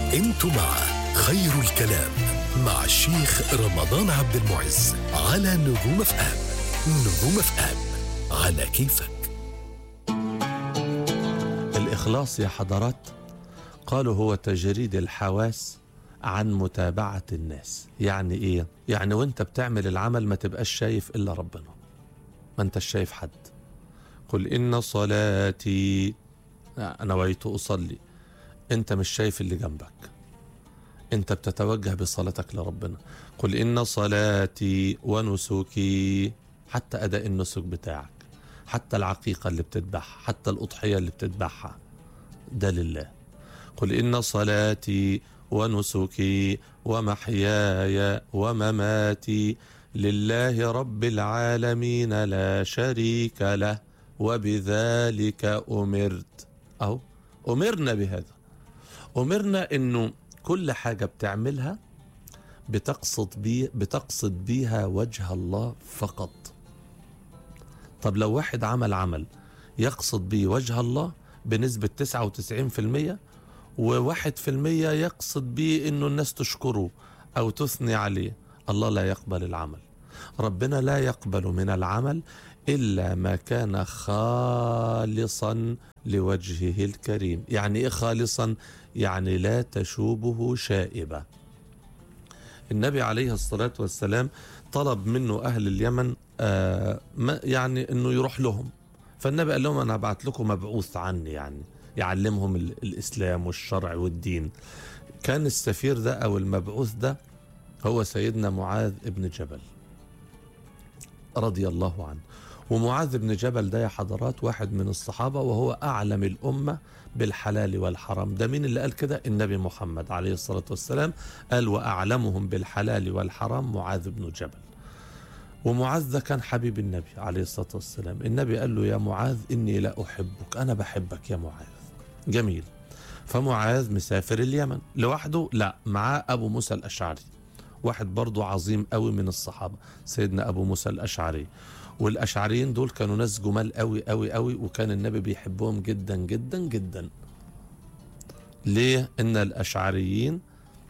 انتوا مع خير الكلام مع الشيخ رمضان عبد المعز على نجوم اف ام نجوم اف ام على كيفك الإخلاص يا حضرات قالوا هو تجريد الحواس عن متابعة الناس يعني إيه؟ يعني وانت بتعمل العمل ما تبقاش شايف إلا ربنا ما انت شايف حد قل إن صلاتي نويت أصلي انت مش شايف اللي جنبك انت بتتوجه بصلاتك لربنا قل إن صلاتي ونسكي حتى أداء النسك بتاعك حتى العقيقة اللي بتذبحها حتى الأضحية اللي بتذبحها ده لله قل إن صلاتي ونسكي ومحياي ومماتي لله رب العالمين لا شريك له وبذلك أمرت أو أمرنا بهذا أمرنا إنه كل حاجة بتعملها بتقصد بي بتقصد بيها وجه الله فقط طب لو واحد عمل عمل يقصد بيه وجه الله بنسبة 99% وواحد في المية يقصد بيه انه الناس تشكره او تثني عليه الله لا يقبل العمل ربنا لا يقبل من العمل الا ما كان خالصا لوجهه الكريم يعني ايه خالصا يعني لا تشوبه شائبه النبي عليه الصلاه والسلام طلب منه اهل اليمن آه ما يعني انه يروح لهم فالنبي قال لهم انا هبعت لكم مبعوث عني يعني يعلمهم ال- الاسلام والشرع والدين كان السفير ده او المبعوث ده هو سيدنا معاذ ابن جبل رضي الله عنه ومعاذ بن جبل ده يا حضرات واحد من الصحابة وهو أعلم الأمة بالحلال والحرام ده مين اللي قال كده النبي محمد عليه الصلاة والسلام قال وأعلمهم بالحلال والحرام معاذ بن جبل ومعاذ ده كان حبيب النبي عليه الصلاة والسلام النبي قال له يا معاذ إني لا أحبك أنا بحبك يا معاذ جميل فمعاذ مسافر اليمن لوحده لا معاه أبو موسى الأشعري واحد برضه عظيم قوي من الصحابة سيدنا أبو موسى الأشعري والأشعريين دول كانوا ناس جمال قوي قوي قوي وكان النبي بيحبهم جدا جدا جدا ليه إن الأشعريين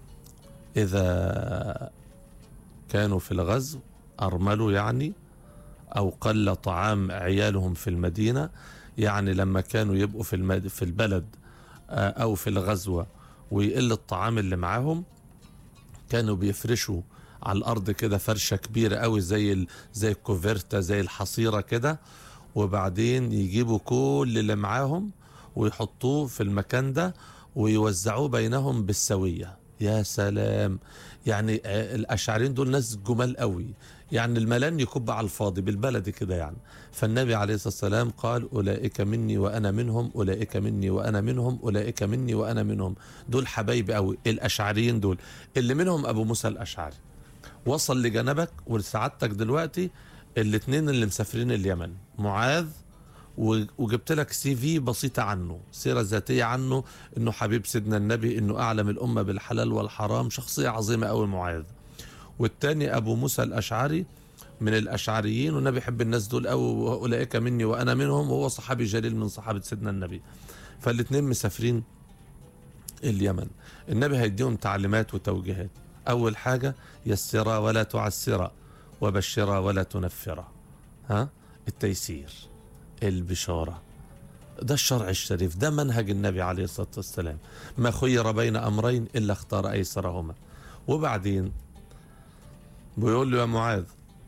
إذا كانوا في الغزو أرملوا يعني أو قل طعام عيالهم في المدينة يعني لما كانوا يبقوا في المد... في البلد آه، أو في الغزوة ويقل الطعام اللي معاهم كانوا بيفرشوا على الأرض كده فرشة كبيرة قوي زي ال... زي الكوفرتا زي الحصيرة كده وبعدين يجيبوا كل اللي معاهم ويحطوه في المكان ده ويوزعوه بينهم بالسوية يا سلام يعني آه، الأشعرين دول ناس جمال قوي يعني الملان يكب على الفاضي بالبلد كده يعني فالنبي عليه الصلاة والسلام قال أولئك مني وأنا منهم أولئك مني وأنا منهم أولئك مني وأنا منهم دول حبايبي قوي الأشعريين دول اللي منهم أبو موسى الأشعري وصل لجنبك ولسعادتك دلوقتي الاثنين اللي مسافرين اليمن معاذ و- وجبت لك سي في بسيطة عنه سيرة ذاتية عنه انه حبيب سيدنا النبي انه اعلم الامة بالحلال والحرام شخصية عظيمة قوي معاذ والتاني ابو موسى الاشعري من الاشعريين والنبي يحب الناس دول قوي واولئك مني وانا منهم وهو صحابي جليل من صحابة سيدنا النبي فالاثنين مسافرين اليمن النبي هيديهم تعليمات وتوجيهات اول حاجة يسرا ولا تعسرا وبشرا ولا تنفرا ها التيسير البشارة ده الشرع الشريف ده منهج النبي عليه الصلاة والسلام ما خير بين أمرين إلا اختار أيسرهما وبعدين بيقول له يا معاذ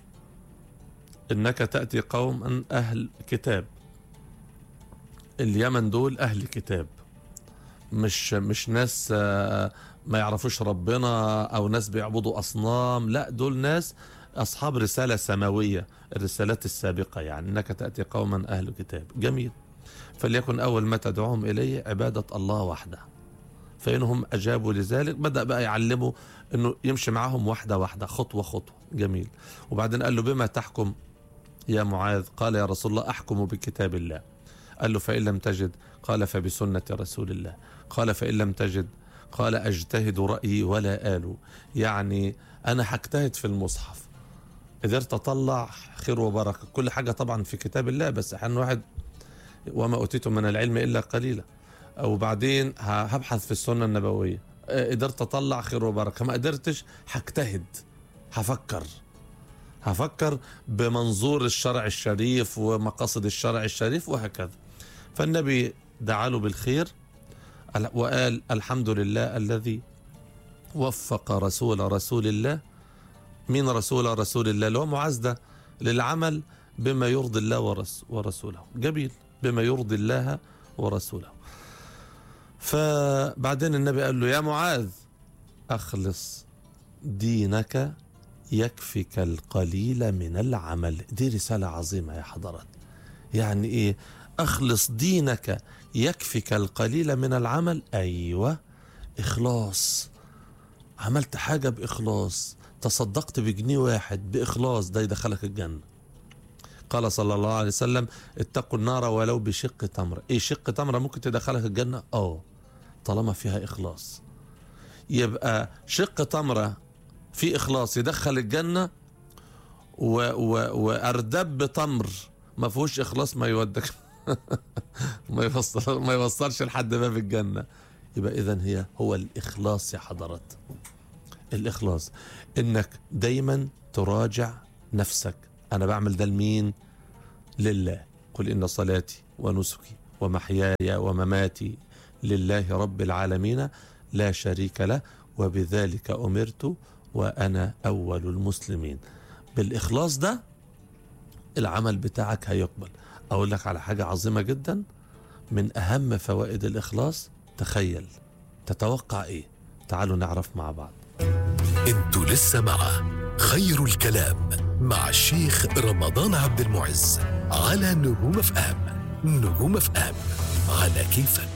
إنك تأتي قوما أهل كتاب اليمن دول أهل كتاب مش مش ناس آه، ما يعرفوش ربنا أو ناس بيعبدوا أصنام لا دول ناس أصحاب رسالة سماوية الرسالات السابقة يعني إنك تأتي قوما أهل كتاب جميل فليكن أول ما تدعوهم إليه عبادة الله وحده فإنهم أجابوا لذلك بدأ بقى يعلموا أنه يمشي معهم واحدة واحدة خطوة خطوة جميل وبعدين قال له بما تحكم يا معاذ قال يا رسول الله أحكم بكتاب الله قال له فإن لم تجد قال فبسنة رسول الله قال فإن لم تجد قال أجتهد رأيي ولا آل يعني أنا هجتهد في المصحف قدرت أطلع خير وبركة كل حاجة طبعا في كتاب الله بس أحيانا واحد وما أوتيتم من العلم إلا قليلا وبعدين ه- هبحث في السنة النبوية آه، قدرت اطلع خير وبركه ما قدرتش هجتهد هفكر هفكر بمنظور الشرع الشريف ومقاصد الشرع الشريف وهكذا فالنبي دعا له بالخير وقال الحمد لله الذي وفق رسول رسول الله من رسول رسول الله اللي هو معاذ ده للعمل بما يرضي الله ورس ورسوله جميل بما يرضي الله ورسوله فبعدين النبي قال له يا معاذ أخلص دينك يكفك القليل من العمل دي رسالة عظيمة يا حضرات يعني إيه أخلص دينك يكفك القليل من العمل أيوة إخلاص عملت حاجة بإخلاص تصدقت بجنيه واحد بإخلاص ده يدخلك الجنة قال صلى الله عليه وسلم اتقوا النار ولو بشق تمرة ايه شق تمرة ممكن تدخلك الجنة اه طالما فيها إخلاص يبقى شق تمرة في إخلاص يدخل الجنة و و وأردب تمر ما فيهوش إخلاص ما يودك ما يوصل ما يوصلش لحد باب الجنة يبقى إذا هي هو الإخلاص يا حضرات الإخلاص إنك دايما تراجع نفسك أنا بعمل ده لمين لله قل إن صلاتي ونسكي ومحياي ومماتي لله رب العالمين لا شريك له وبذلك أمرت وأنا أول المسلمين بالإخلاص ده العمل بتاعك هيقبل أقول لك على حاجة عظيمة جدا من أهم فوائد الإخلاص تخيل تتوقع إيه تعالوا نعرف مع بعض انتوا لسه مع خير الكلام مع الشيخ رمضان عبد المعز على نجوم اف ام نجوم اف ام على كيفك